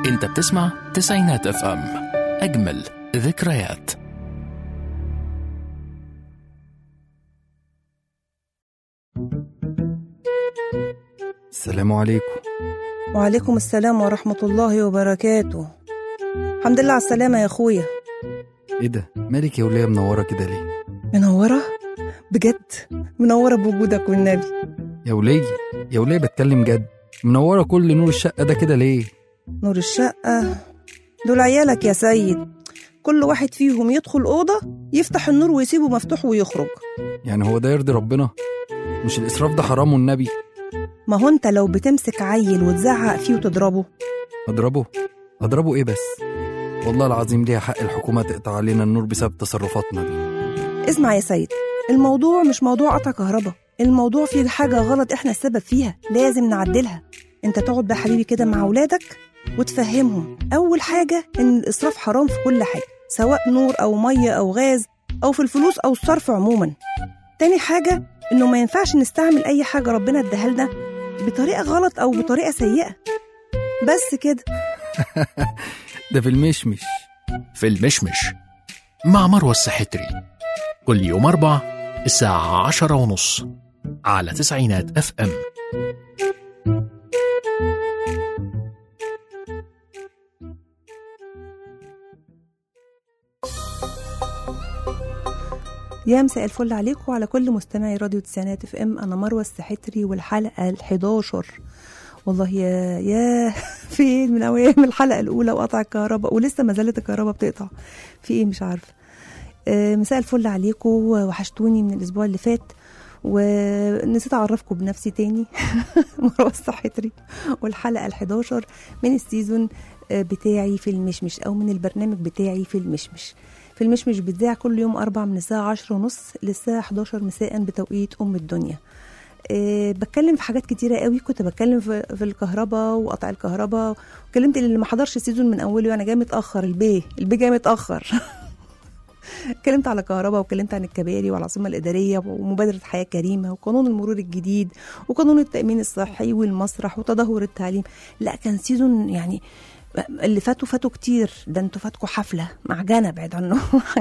انت بتسمع تسعينات اف ام اجمل ذكريات السلام عليكم وعليكم السلام ورحمة الله وبركاته الحمد لله على السلامة يا أخويا ايه ده مالك يا وليه منوره كده ليه منورة بجد منورة بوجودك والنبي يا وليه يا وليه بتكلم جد منوره كل نور الشقه ده كده ليه نور الشقة دول عيالك يا سيد كل واحد فيهم يدخل أوضة يفتح النور ويسيبه مفتوح ويخرج يعني هو ده يرضي ربنا مش الاسراف ده حرام والنبي ما هو انت لو بتمسك عيل وتزعق فيه وتضربه اضربه اضربه ايه بس والله العظيم ليها حق الحكومه تقطع علينا النور بسبب تصرفاتنا دي اسمع يا سيد الموضوع مش موضوع قطع كهرباء الموضوع فيه حاجة غلط احنا السبب فيها لازم نعدلها انت تقعد بقى حبيبي كده مع ولادك وتفهمهم اول حاجة ان الاسراف حرام في كل حاجة سواء نور او مية او غاز او في الفلوس او الصرف عموما تاني حاجة انه ما ينفعش نستعمل اي حاجة ربنا اداها لنا بطريقة غلط او بطريقة سيئة بس كده ده في المشمش في المشمش مع مروة السحتري كل يوم أربع الساعة عشرة ونص على تسعينات اف ام يا مساء الفل عليكم وعلى كل مستمعي راديو تسعينات اف ام انا مروه السحتري والحلقه ال11 والله يا يا فين من ايام الحلقه الاولى وقطع الكهرباء ولسه ما زالت الكهرباء بتقطع في ايه مش عارفه آه، مساء الفل عليكم وحشتوني من الاسبوع اللي فات ونسيت اعرفكم بنفسي تاني مروه السحتري والحلقه ال11 من السيزون آه، بتاعي في المشمش او من البرنامج بتاعي في المشمش في المشمش بتذاع كل يوم أربع من الساعة عشرة ونص للساعة 11 مساء بتوقيت أم الدنيا أه بتكلم في حاجات كتيرة قوي كنت بتكلم في, في الكهرباء وقطع الكهرباء وكلمت اللي ما حضرش السيزون من أوله أنا جاي متأخر البي البي جاي متأخر اتكلمت على كهرباء واتكلمت عن الكباري والعاصمة الإدارية ومبادرة حياة كريمة وقانون المرور الجديد وقانون التأمين الصحي والمسرح وتدهور التعليم لا كان سيزون يعني اللي فاتوا فاتوا كتير ده انتوا فاتكوا حفلة معجنة بعيد عنه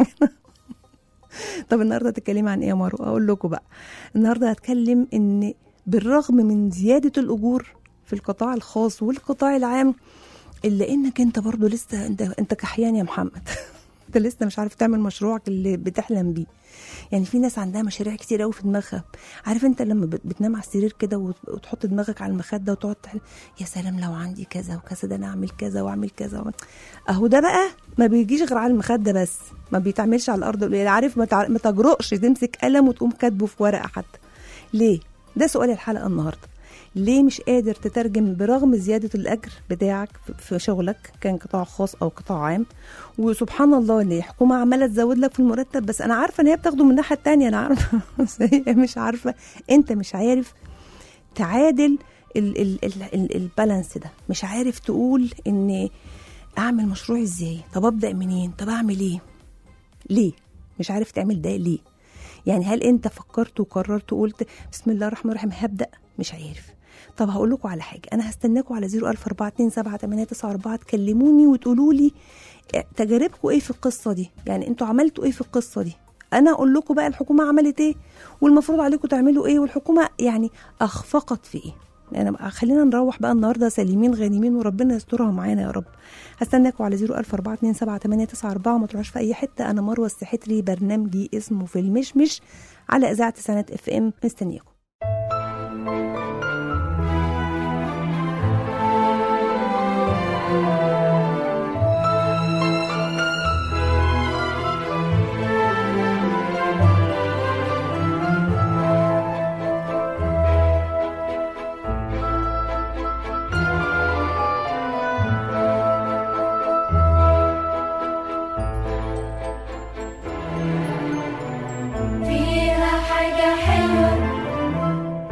طب النهارده هتتكلمي عن ايه يا مارو اقول لكم بقى النهارده هتكلم ان بالرغم من زيادة الأجور في القطاع الخاص والقطاع العام إلا إنك أنت برضو لسه أنت أنت كحيان يا محمد أنت لسه مش عارف تعمل مشروعك اللي بتحلم بيه يعني في ناس عندها مشاريع كتير قوي في دماغها عارف انت لما بت- بتنام على السرير كده وت- وتحط دماغك على المخده وتقعد تحلم يا سلام لو عندي كذا وكذا ده انا اعمل كذا واعمل كذا وأعمل. اهو ده بقى ما بيجيش غير على المخده بس ما بيتعملش على الارض يعني عارف ما, تع... ما تجرؤش تمسك قلم وتقوم كاتبه في ورقه حتى ليه ده سؤال الحلقه النهارده ليه مش قادر تترجم برغم زيادة الأجر بتاعك في- في شغلك كان قطاع خاص أو قطاع عام وسبحان الله ان الحكومة عمالة تزود لك في المرتب بس أنا عارفة إن هي بتاخده من الناحية التانية أنا عارفة بس هي مش عارفة أنت مش عارف تعادل ال- ال- ال- ال- البالانس ده مش عارف تقول إن أعمل مشروع إزاي طب أبدأ منين طب أعمل إيه ليه مش عارف تعمل ده ليه يعني هل انت فكرت وقررت وقلت بسم الله الرحمن الرحيم هبدا مش عارف طب هقول لكم على حاجه انا هستناكم على 004278994 تكلموني وتقولوا لي اه، تجاربكم ايه في القصه دي يعني انتوا عملتوا ايه في القصه دي انا اقول لكم بقى الحكومه عملت ايه والمفروض عليكم تعملوا ايه والحكومه يعني اخفقت في ايه يعني بقى خلينا نروح بقى النهارده سليمين غانمين وربنا يسترها معانا يا رب هستناكم على 004278994 وما تروحوش في اي حته انا مروه السحتري برنامجي اسمه في المشمش على اذاعه سنه اف ام مستنياكم فيها حاجة حلوة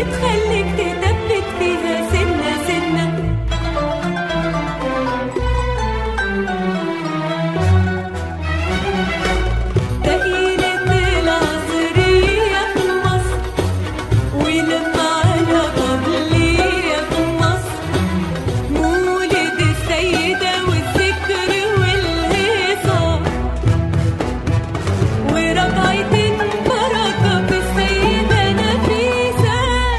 بتخليك تثبت فيها سنة سنة دقيقة العصرية في مصر ولما على قبلية في مصر مولد السيدة والذكر والهيصة ورجعتين بركة في السيدة نفيسة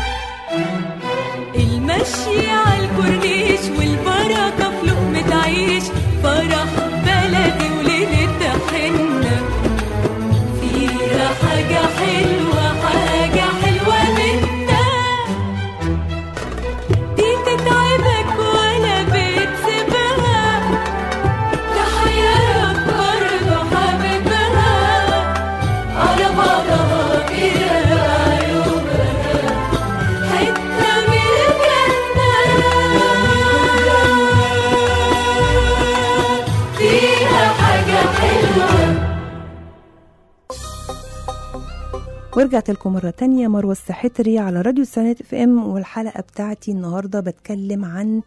المشي على الكورنيش والبركة في لقمة عيش فرح بلدي وليلة حنة فيها حاجة حلوة حاجة حلوة منها دي تتعبك ولا بتسيبها تحيرك برضه حبيبها على بعضها كده عيوبها حتة من الجنة فيها حاجة حلوة ورجعت لكم مرة تانية مروة السحتري على راديو السنات اف ام والحلقة بتاعتي النهاردة بتكلم عن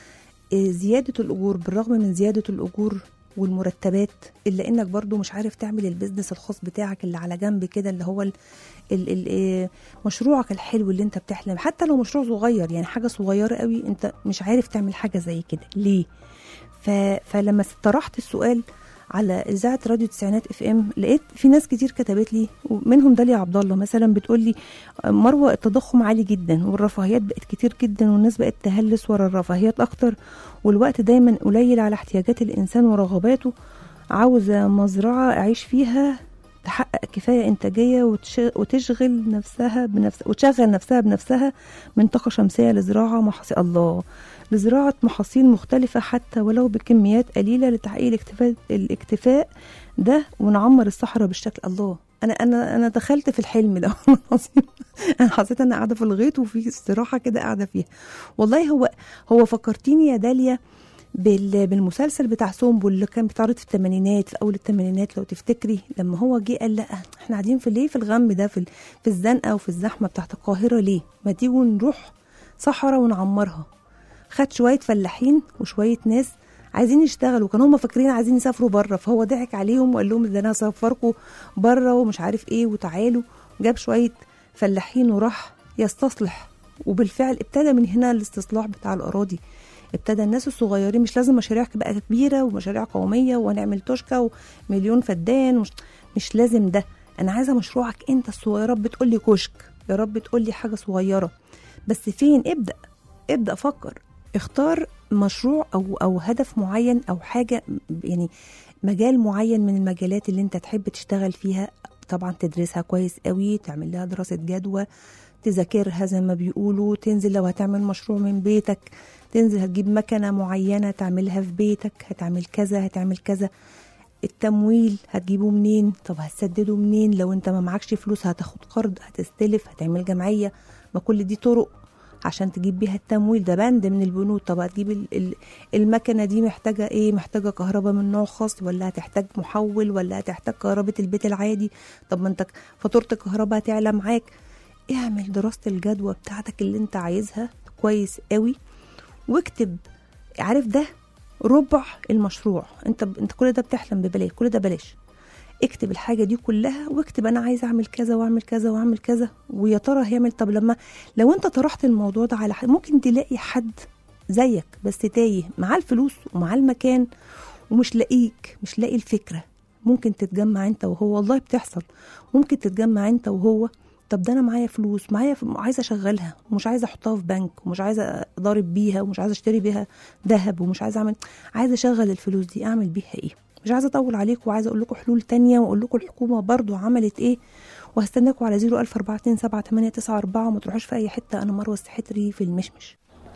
آه، زيادة الأجور بالرغم من زيادة الأجور والمرتبات إلا إنك برضو مش عارف تعمل البيزنس الخاص بتاعك اللي على جنب كده اللي هو ال ال ال آه، مشروعك الحلو اللي انت بتحلم حتى لو مشروع صغير يعني حاجة صغيرة قوي انت مش عارف تعمل حاجة زي كده ليه ف... فلما طرحت السؤال على اذاعه راديو التسعينات اف ام لقيت في ناس كتير كتبت لي ومنهم داليا عبد الله مثلا بتقول لي مروه التضخم عالي جدا والرفاهيات بقت كتير جدا والناس بقت تهلس ورا الرفاهيات اكتر والوقت دايما قليل على احتياجات الانسان ورغباته عاوزه مزرعه اعيش فيها تحقق كفايه انتاجيه وتش... وتشغل نفسها بنفس وتشغل نفسها بنفسها من طاقه شمسيه لزراعه محاصيل الله لزراعة محاصيل مختلفة حتى ولو بكميات قليلة لتحقيق الاكتفاء, الاكتفاء ده ونعمر الصحراء بالشكل الله انا انا انا دخلت في الحلم ده والله العظيم. انا حسيت انا قاعده في الغيط وفي استراحه كده قاعده فيها والله هو هو فكرتيني يا داليا بال- بالمسلسل بتاع سومبو اللي كان بيتعرض في الثمانينات في اول الثمانينات لو تفتكري لما هو جه قال لا احنا قاعدين في ليه في الغم ده في ال- في الزنقه وفي الزحمه بتاعت القاهره ليه ما تيجوا نروح صحراء ونعمرها خد شويه فلاحين وشويه ناس عايزين يشتغلوا كانوا هم فاكرين عايزين يسافروا بره فهو ضحك عليهم وقال لهم ده انا هسافركم بره ومش عارف ايه وتعالوا جاب شويه فلاحين وراح يستصلح وبالفعل ابتدى من هنا الاستصلاح بتاع الاراضي ابتدى الناس الصغيرين مش لازم مشاريع بقى كبيره ومشاريع قوميه ونعمل توشكا ومليون فدان مش, مش لازم ده انا عايزه مشروعك انت الصغير يا رب تقول لي كشك يا رب تقول لي حاجه صغيره بس فين ابدا ابدا فكر اختار مشروع او او هدف معين او حاجه يعني مجال معين من المجالات اللي انت تحب تشتغل فيها طبعا تدرسها كويس قوي تعمل لها دراسه جدوى تذاكرها زي ما بيقولوا تنزل لو هتعمل مشروع من بيتك تنزل هتجيب مكنه معينه تعملها في بيتك هتعمل كذا هتعمل كذا التمويل هتجيبه منين طب هتسدده منين لو انت ما معكش فلوس هتاخد قرض هتستلف هتعمل جمعيه ما كل دي طرق عشان تجيب بيها التمويل ده بند من البنود طب هتجيب ال- ال- المكنه دي محتاجه ايه محتاجه كهرباء من نوع خاص ولا هتحتاج محول ولا هتحتاج كهرباء البيت العادي طب ما انت فاتوره الكهرباء هتعلى معاك اعمل دراسه الجدوى بتاعتك اللي انت عايزها كويس قوي واكتب عارف ده ربع المشروع انت انت كل ده بتحلم ببلاش كل ده بلاش اكتب الحاجه دي كلها واكتب انا عايز اعمل كذا واعمل كذا واعمل كذا ويا ترى هيعمل طب لما لو انت طرحت الموضوع ده على حد ممكن تلاقي حد زيك بس تايه معاه الفلوس ومعاه المكان ومش لاقيك مش لاقي الفكره ممكن تتجمع انت وهو والله بتحصل ممكن تتجمع انت وهو طب ده انا معايا فلوس معايا ف... عايزه اشغلها ومش عايزه احطها في بنك ومش عايزه اضارب بيها ومش عايزه اشتري بيها ذهب ومش عايزه اعمل عايزه اشغل الفلوس دي اعمل بيها ايه مش عايزه اطول عليكم وعايزه اقول لكم حلول تانية واقول لكم الحكومه برضو عملت ايه وهستناكم على 014278994 وما تروحوش في اي حته انا مروه السحتري في المشمش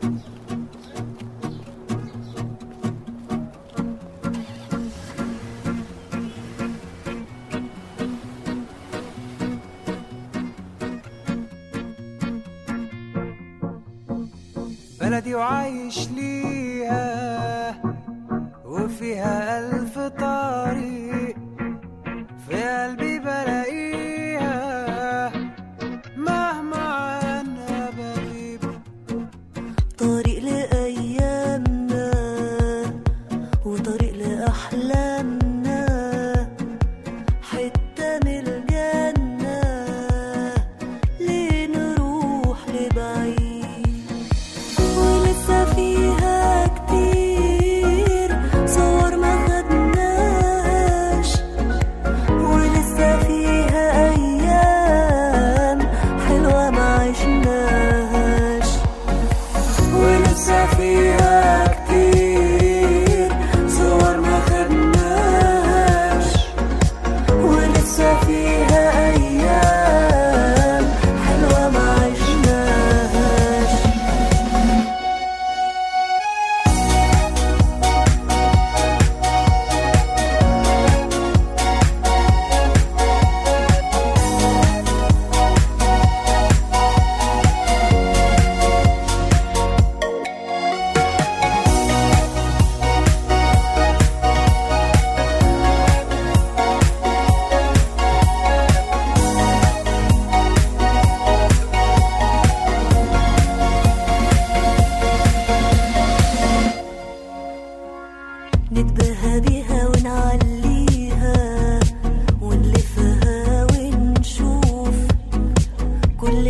بلدي وعايش ليها وفيها ألف طريق في قلبي بلاقيها مهما عنها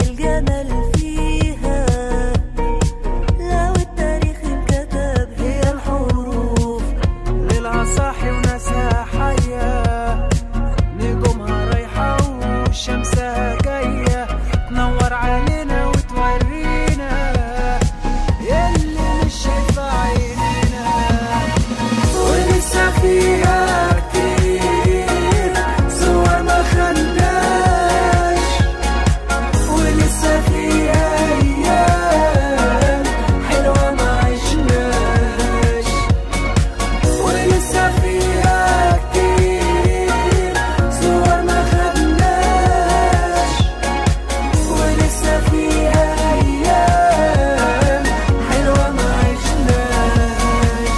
الجمال فيها لو التاريخ انكتب هي الحروف ليلها صاحي وناسها حية نجومها رايحة وشمسها جاية تنور علينا وتورينا اللي مش شايفة عينينا ولسه فيها كتير صور ما خدناش ولسه فيها أيام حلوة ما عشناش ولسه فيها كتير صور ما خدناش ولسه فيها أيام حلوة ما عشناش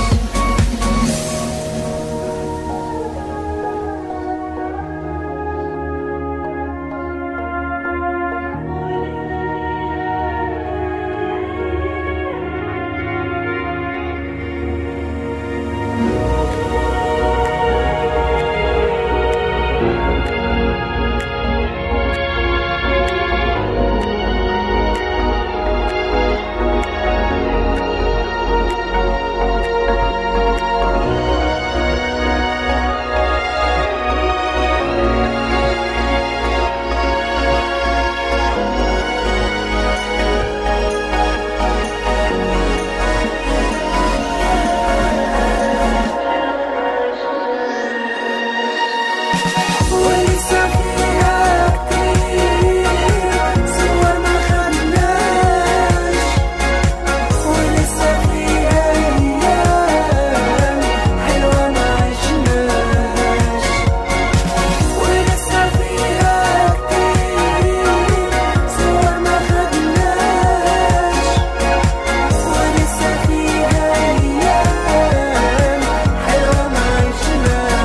ولسه فيها كتير صور ما خدناش ولسه فيها أيام حلوة ما عشناش ولسه فيها كتير صور ما خدناش ولسه فيها أيام حلوة ما عشناش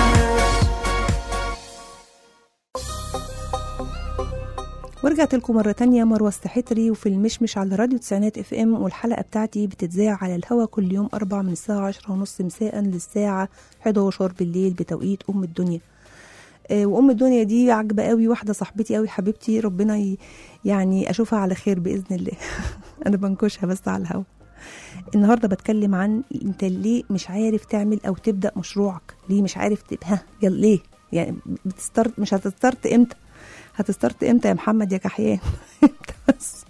ورجعت لكم مرة تانية مروة السحتري وفي المشمش على راديو تسعينات اف ام والحلقة بتاعتي بتتذاع على الهوا كل يوم أربع من الساعة عشرة ونص مساء للساعة 11 بالليل بتوقيت أم الدنيا آه، وأم الدنيا دي عجبة قوي واحدة صاحبتي قوي حبيبتي ربنا ي... يعني أشوفها على خير بإذن الله أنا بنكشها بس على الهوا النهارده بتكلم عن انت ليه مش عارف تعمل او تبدا مشروعك ليه مش عارف تبقى ها يلا ليه يعني بتستارت مش هتستارت امتى هتستارت امتى يا محمد يا كحيان امتى بس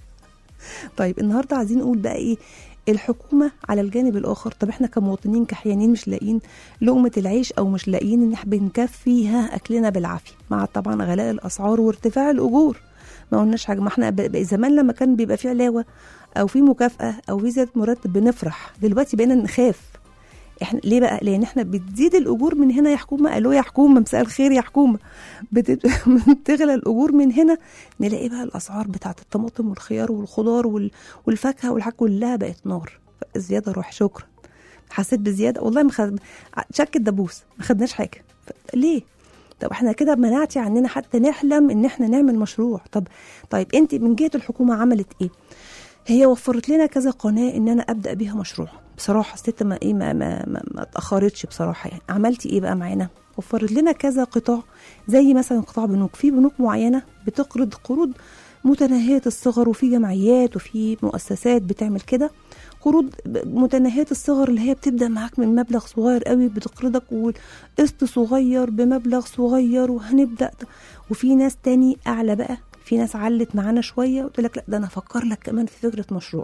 طيب النهارده عايزين نقول بقى ايه الحكومه على الجانب الاخر طب احنا كمواطنين كحيانين مش لاقيين لقمه العيش او مش لاقيين ان احنا بنكفيها اكلنا بالعافيه مع طبعا غلاء الاسعار وارتفاع الاجور ما قلناش حاجه ما احنا ب- ب- زمان لما كان بيبقى في علاوه او في مكافاه او في زياده مرتب بنفرح دلوقتي بقينا نخاف احنا ليه بقى لان احنا بتزيد الاجور من هنا يا حكومه الو يا حكومه مساء الخير يا حكومه بت- بتغلى الاجور من هنا نلاقي بقى الاسعار بتاعت الطماطم والخيار والخضار وال- والفاكهه والحاجات كلها بقت نار زياده روح شكرا حسيت بزياده والله ما خد... شك الدبوس ما خدناش حاجه ف- ليه طب احنا كده منعتي عننا حتى نحلم ان احنا نعمل مشروع طب طيب انت من جهه الحكومه عملت ايه هي وفرت لنا كذا قناه ان انا ابدا بيها مشروع بصراحه الست ما ايه ما ما, ما, ما اتاخرتش بصراحه يعني عملتي ايه بقى معانا وفرت لنا كذا قطاع زي مثلا قطاع بنوك في بنوك معينه بتقرض قروض متناهيه الصغر وفي جمعيات وفي مؤسسات بتعمل كده قروض متناهيه الصغر اللي هي بتبدا معاك من مبلغ صغير قوي بتقرضك وقسط صغير بمبلغ صغير وهنبدا وفي ناس تاني اعلى بقى في ناس علت معانا شويه وقلت لك لا ده انا افكر لك كمان في فكره مشروع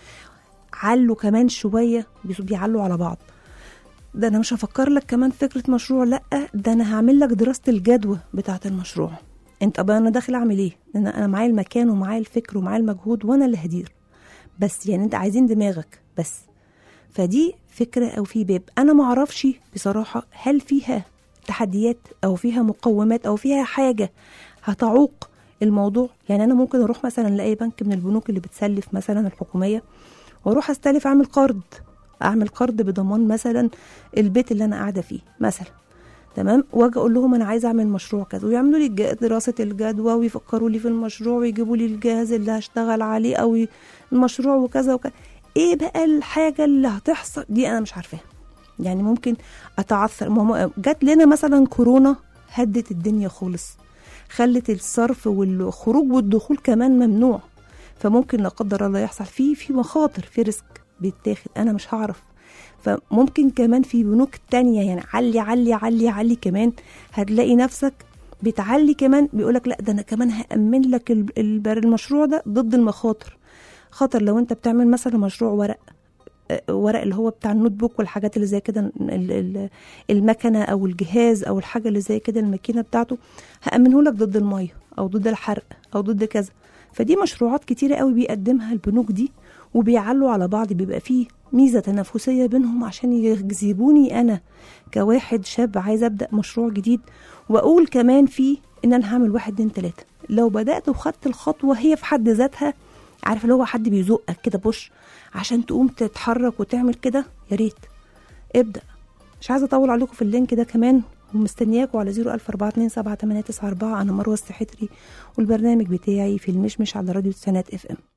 علوا كمان شويه بيس- بيعلوا على بعض ده انا مش هفكر لك كمان في فكره مشروع لا ده انا هعمل لك دراسه الجدوى بتاعه المشروع انت بقى انا داخل اعمل ايه انا انا معايا المكان ومعايا الفكر ومعايا المجهود وانا اللي هدير بس يعني انت عايزين دماغك بس فدي فكره او في باب انا ما اعرفش بصراحه هل فيها تحديات او فيها مقومات او فيها حاجه هتعوق الموضوع يعني انا ممكن اروح مثلا لاي بنك من البنوك اللي بتسلف مثلا الحكوميه واروح استلف اعمل قرض اعمل قرض بضمان مثلا البيت اللي انا قاعده فيه مثلا تمام واجي اقول لهم انا عايزه اعمل مشروع كذا ويعملوا لي الج- دراسه الجدوى ويفكروا لي في المشروع ويجيبوا لي الجهاز اللي هشتغل عليه او ي- المشروع وكذا وكذا ايه بقى الحاجه اللي هتحصل دي انا مش عارفاها يعني ممكن اتعثر ما هو جات لنا مثلا كورونا هدت الدنيا خالص خلت الصرف والخروج والدخول كمان ممنوع فممكن لا قدر الله يحصل فيه في مخاطر في ريسك بيتاخد انا مش هعرف فممكن كمان في بنوك تانية يعني علي علي علي علي كمان هتلاقي نفسك بتعلي كمان بيقولك لا ده انا كمان هأمن لك ال- ال- المشروع ده ضد المخاطر خطر لو انت بتعمل مثلا مشروع ورق آه، ورق اللي هو بتاع النوت بوك والحاجات اللي زي كده ال- ال- المكنه او الجهاز او الحاجه اللي زي كده الماكينه بتاعته هامنه لك ضد الميه او ضد الحرق او ضد كذا فدي مشروعات كتيره قوي بيقدمها البنوك دي وبيعلوا على بعض بيبقى فيه ميزه تنافسيه بينهم عشان يجذبوني انا كواحد شاب عايز ابدا مشروع جديد واقول كمان فيه ان انا هعمل واحد اتنين تلاته لو بدات وخدت الخطوه هي في حد ذاتها عارف اللي هو حد بيزقك كده بوش عشان تقوم تتحرك وتعمل كده يا ريت ابدا مش عايزه اطول عليكم في اللينك ده كمان ومستنياكم على 004278994 انا مروه السحتري والبرنامج بتاعي في المشمش على راديو تسعينات اف ام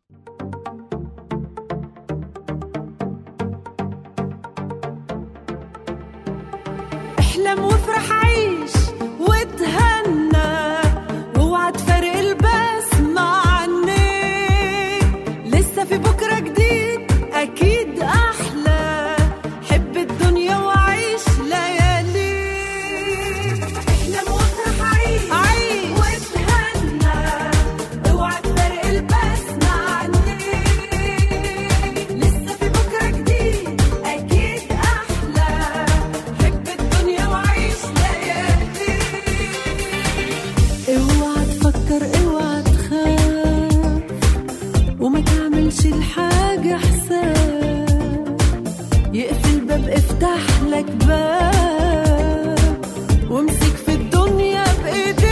احلم وافرح عيش وتهنى واوعى تفارق البسمة عنك لسه في بكرة جديد أكيد أحلى حب الدنيا وعيش ليالي احلم وافرح عيش عيش وتهنى اوعى تفارق البسمة عنك لسه في بكرة جديد أكيد أحلى حب الدنيا وعيش ليالي اوعى تفكر اوعى تخاف وما تعملش الحاجة حساب يقفل باب افتح لك باب وامسك في الدنيا بايديك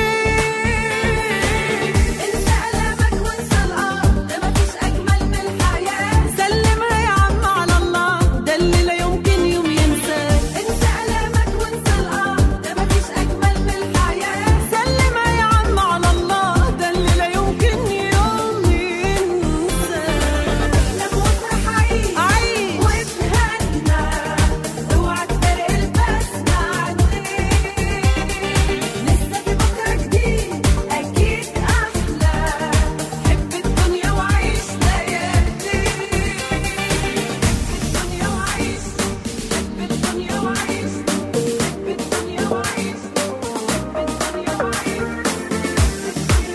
انسى ألمك وانسى الارض ده مفيش اجمل من الحياة سلمها يا عم على الله ده اللي لا يمكن يوم ينساه انسى ألمك وانسى الارض ده مفيش اجمل من الحياة سلمها يا عم على الله ده اللي لا يمكن يوم ينساه احلم وافرح عيش عيش وتهنى اوعى تفارق البسمة عنك لسه في بكرة جديد أكيد أحلى حب الدنيا وعيش ليالي الدنيا وعيش حب الدنيا وعيش حب الدنيا وعيش حب الدنيا وعيش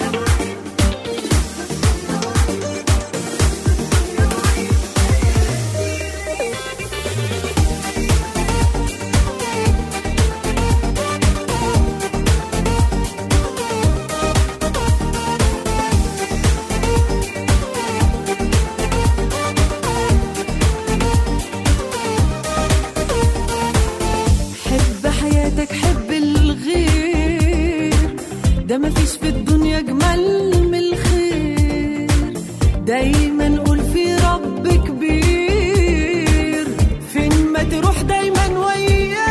حب حياتك حب الغير ده مفيش في الدنيا اجمل من الخير دايما قول في رب كبير فين ما تروح دايما وياه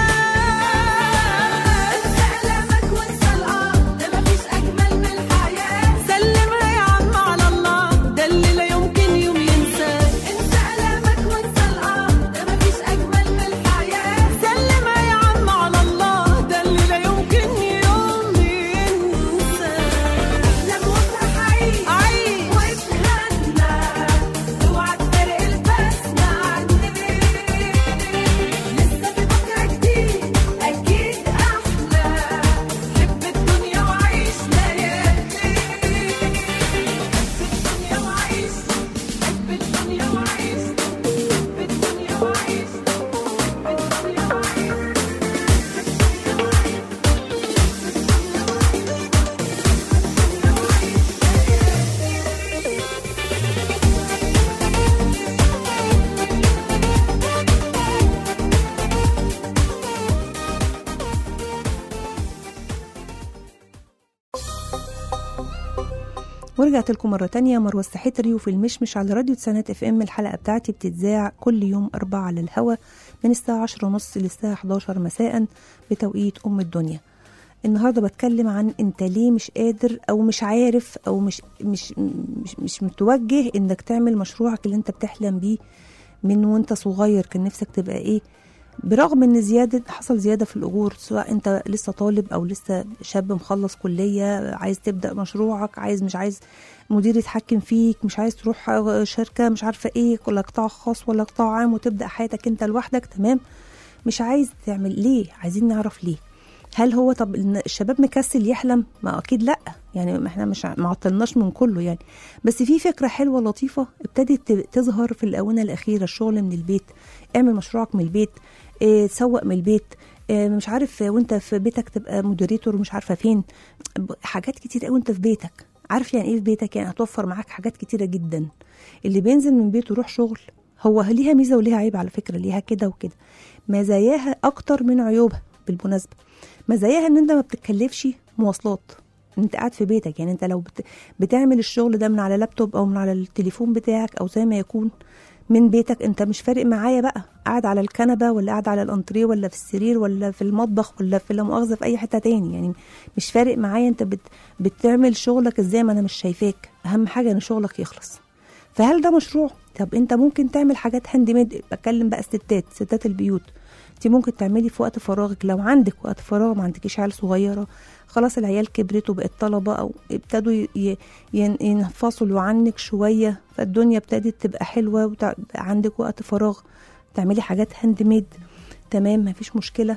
انسى ألمك وانسى الأرض ده مفيش أجمل من الحياة سلمها يا عم على الله ده اللي لا يمكن يوم ينساه انسى ألمك وانسى الأرض ده مفيش أجمل من الحياة سلمها يا عم على الله ده اللي لا يمكن يوم ينساه احلم وافرح عيش عيش وتهنى اوعى تفارق البسمة عنك لسه في بكرة جديد أكيد أحلى حب الدنيا وعيش ليالي الدنيا وعيش حب الدنيا وعيش حب الدنيا وعيش حب الدنيا وعيش ورجعت لكم مرة تانية مروة السحتري وفي المشمش على راديو تسعينات اف ام الحلقة بتاعتي بتتذاع كل يوم أربعة على الهوا من الساعة عشرة ونص للساعة 11 مساء بتوقيت أم الدنيا النهاردة بتكلم عن انت ليه مش قادر او مش عارف او مش مش مش, مش متوجه انك تعمل مشروعك اللي انت بتحلم بيه من وانت صغير كان نفسك تبقى ايه برغم ان زياده حصل زياده في الاجور سواء انت لسه طالب او لسه شاب مخلص كليه عايز تبدا مشروعك عايز مش عايز مدير يتحكم فيك مش عايز تروح شركه مش عارفه ايه ولا قطاع خاص ولا قطاع عام وتبدا حياتك انت لوحدك تمام مش عايز تعمل ليه عايزين نعرف ليه هل هو طب إن الشباب مكسل يحلم ما اكيد لا يعني ما احنا مش ما عطلناش من كله يعني بس في فكره حلوه لطيفه ابتدت تظهر في الاونه الاخيره الشغل من البيت اعمل مشروعك من البيت اه تسوق من البيت اه مش عارف وانت في بيتك تبقى مودريتور مش عارفه فين ب- حاجات كتير قوي انت في بيتك عارف يعني ايه في بيتك يعني هتوفر معاك حاجات كتيره جدا اللي بينزل من بيته يروح شغل هو ليها ميزه وليها عيب على فكره ليها كده وكده مزاياها اكتر من عيوبها بالمناسبه مزاياها ان انت ما بتتكلفش مواصلات انت قاعد في بيتك يعني انت لو بت... بتعمل الشغل ده من على لابتوب او من على التليفون بتاعك او زي ما يكون من بيتك انت مش فارق معايا بقى قاعد على الكنبه ولا قاعد على الانتريه ولا في السرير ولا في المطبخ ولا في لا مؤاخذه في اي حته تاني يعني مش فارق معايا انت بت... بتعمل شغلك ازاي ما انا مش شايفاك اهم حاجه ان شغلك يخلص فهل ده مشروع طب انت ممكن تعمل حاجات هاند ميد بتكلم بقى ستات ستات البيوت انت ممكن تعملي في وقت فراغك لو عندك وقت فراغ ما عندكيش عيال صغيره خلاص العيال كبرت وبقت طلبه او ابتدوا ي- ي- ين- ينفصلوا عنك شويه فالدنيا ابتدت تبقى حلوه وبقى عندك وقت فراغ تعملي حاجات هاند ميد تمام مفيش مشكله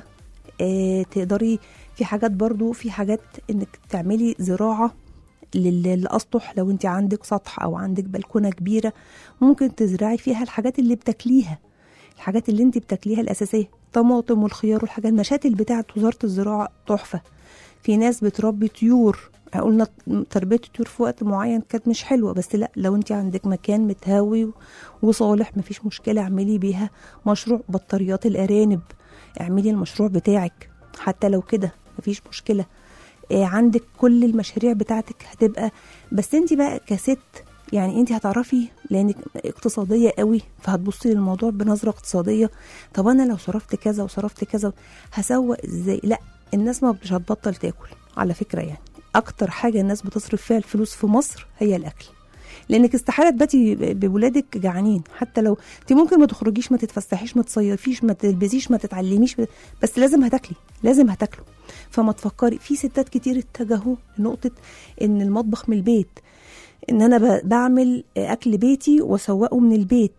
اه تقدري في حاجات برضو في حاجات انك تعملي زراعه لل- للاسطح لو انت عندك سطح او عندك بلكونه كبيره ممكن تزرعي فيها الحاجات اللي بتاكليها الحاجات اللي انت بتاكليها الاساسيه طماطم والخيار والحاجات المشاتل بتاعه وزاره الزراعه تحفه في ناس بتربي طيور قلنا تربيه الطيور في وقت معين كانت مش حلوه بس لا لو انت عندك مكان متهاوي وصالح مفيش مشكله اعملي بيها مشروع بطاريات الارانب اعملي المشروع بتاعك حتى لو كده مفيش مشكله آه، عندك كل المشاريع بتاعتك هتبقى بس انت بقى كست يعني انت هتعرفي لانك اقتصاديه قوي فهتبصي للموضوع بنظره اقتصاديه طب انا لو صرفت كذا وصرفت كذا هسوق ازاي لا الناس ما مش هتبطل تاكل على فكره يعني اكتر حاجه الناس بتصرف فيها الفلوس في مصر هي الاكل لانك استحاله تباتي ب- بولادك جعانين حتى لو انت ممكن ما تخرجيش ما تتفسحيش ما تصيفيش ما تلبسيش ما تتعلميش بس لازم هتاكلي لازم هتاكلوا فما تفكري في ستات كتير اتجهوا لنقطه ان المطبخ من البيت ان انا ب- بعمل اكل بيتي واسوقه من البيت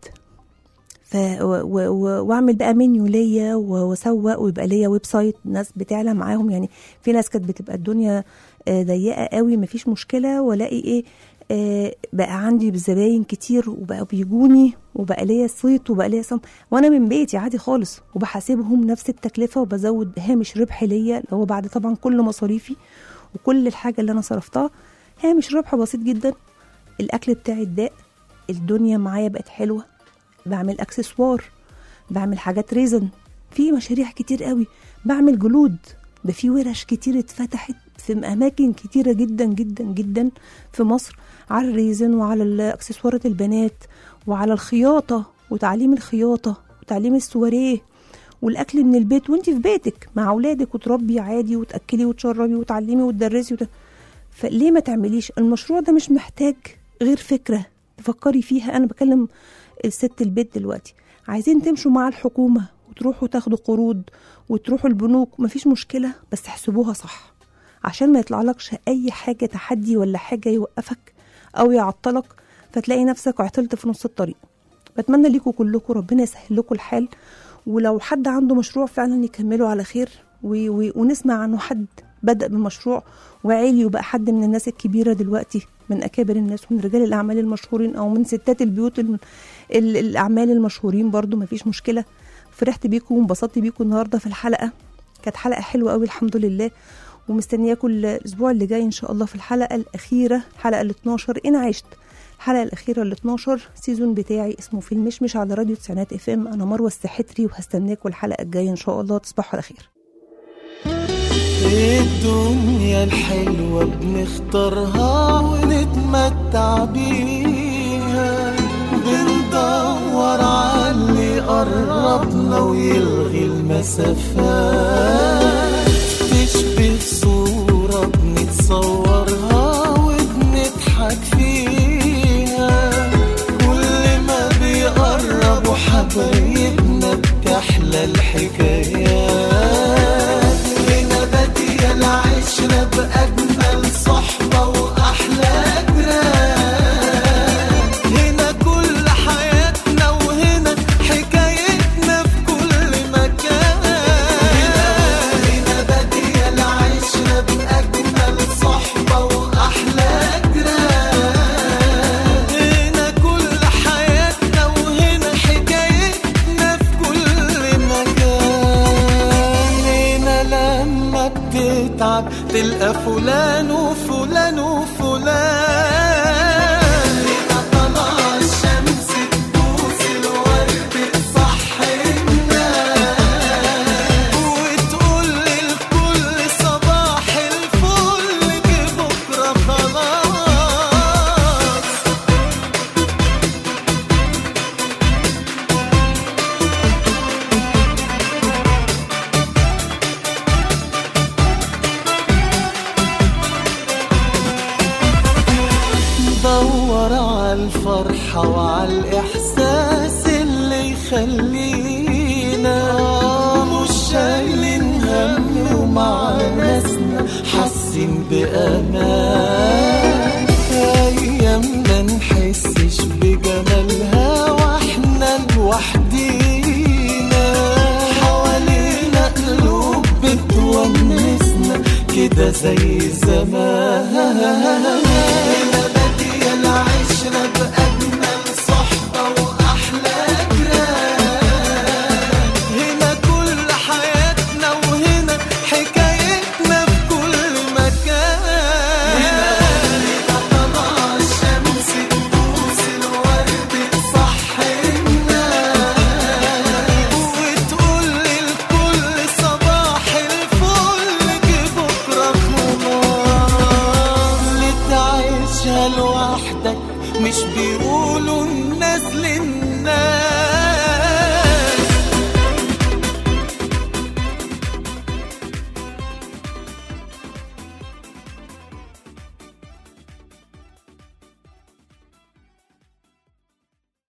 ف و- و- و- واعمل بقى منيو ليا و- واسوق ويبقى ليا ويب سايت ناس بتعلى معاهم يعني في ناس كانت بتبقى الدنيا آه، ضيقه قوي مفيش مشكله والاقي ايه آه، بقى عندي زباين كتير وبقى بيجوني وبقى ليا صيت وبقى ليا صم وانا من بيتي عادي خالص وبحاسبهم نفس التكلفه وبزود هامش ربح ليا اللي هو بعد طبعا كل مصاريفي وكل الحاجه اللي انا صرفتها هامش ربح بسيط جدا الاكل بتاعي اتضاق الدنيا معايا بقت حلوه بعمل اكسسوار بعمل حاجات ريزن في مشاريع كتير قوي بعمل جلود ده في ورش كتير اتفتحت في اماكن كتيره جدا جدا جدا في مصر على الريزن وعلى الاكسسوارات البنات وعلى الخياطه وتعليم الخياطه وتعليم السواريه والاكل من البيت وانت في بيتك مع اولادك وتربي عادي وتاكلي وتشربي وتعلمي وتدرسي وت... فليه ما تعمليش المشروع ده مش محتاج غير فكره تفكري فيها انا بكلم الست البيت دلوقتي عايزين تمشوا مع الحكومه وتروحوا تاخدوا قروض وتروحوا البنوك مفيش مشكله بس تحسبوها صح عشان ما يطلعلكش اي حاجه تحدي ولا حاجه يوقفك او يعطلك فتلاقي نفسك عطلت في نص الطريق بتمنى ليكم كلكم ربنا يسهل لكم الحال ولو حد عنده مشروع فعلا يكمله على خير و... و... ونسمع عنه حد بدأ بمشروع وعالي وبقى حد من الناس الكبيرة دلوقتي من أكابر الناس ومن رجال الأعمال المشهورين أو من ستات البيوت ال... ال... الأعمال المشهورين برضو مفيش مشكلة فرحت بيكم وانبسطت بيكم النهاردة في الحلقة كانت حلقة حلوة قوي الحمد لله ومستنياكم الأسبوع اللي جاي إن شاء الله في الحلقة الأخيرة الحلقة ال 12 إن عشت الحلقة الأخيرة ال 12 سيزون بتاعي اسمه في المشمش على راديو تسعينات اف ام أنا مروة السحتري وهستناكم الحلقة الجاية إن شاء الله تصبحوا على خير الدنيا الحلوة بنختارها ونتمتع بيها بندور على اللي قربنا ويلغي المسافات تشبه صورة بنتصورها وبنضحك فيها كل ما بيقربوا حبايبنا بتحلى أحلى الحكايات هنا بادية العشرة بأجمل صحبة وأحلى جيران هنا كل حياتنا وهنا حكايتنا في كل مكان هنا بادية العشرة بأجمل صحبة وأحلى جيران هنا كل حياتنا وهنا حكايتنا في كل مكان هنا لما بتتعب تلقى فلان وفلان وفلان هنا طلع الشمس تبوس الورد تصحينا وتقول للكل صباح الفل جه بكره خلاص ندور على الفرحة وعلى الإحساس اللي يخلينا مش شايلين هم ومع ناسنا حاسين بأمان أيامنا نحسش بجمالها واحنا لوحدينا حوالينا قلوب بتونسنا كده زي زمان هنا بادية العشرة بأجمل صحبة وأحلى جيران هنا كل حياتنا وهنا حكايتنا في كل مكان هنا طلع الشمس تبوس الورد تصحينا وتقول للكل صباح الفل جه بكره خلاص لتعيشها لوحدك مش بيقولوا الناس للناس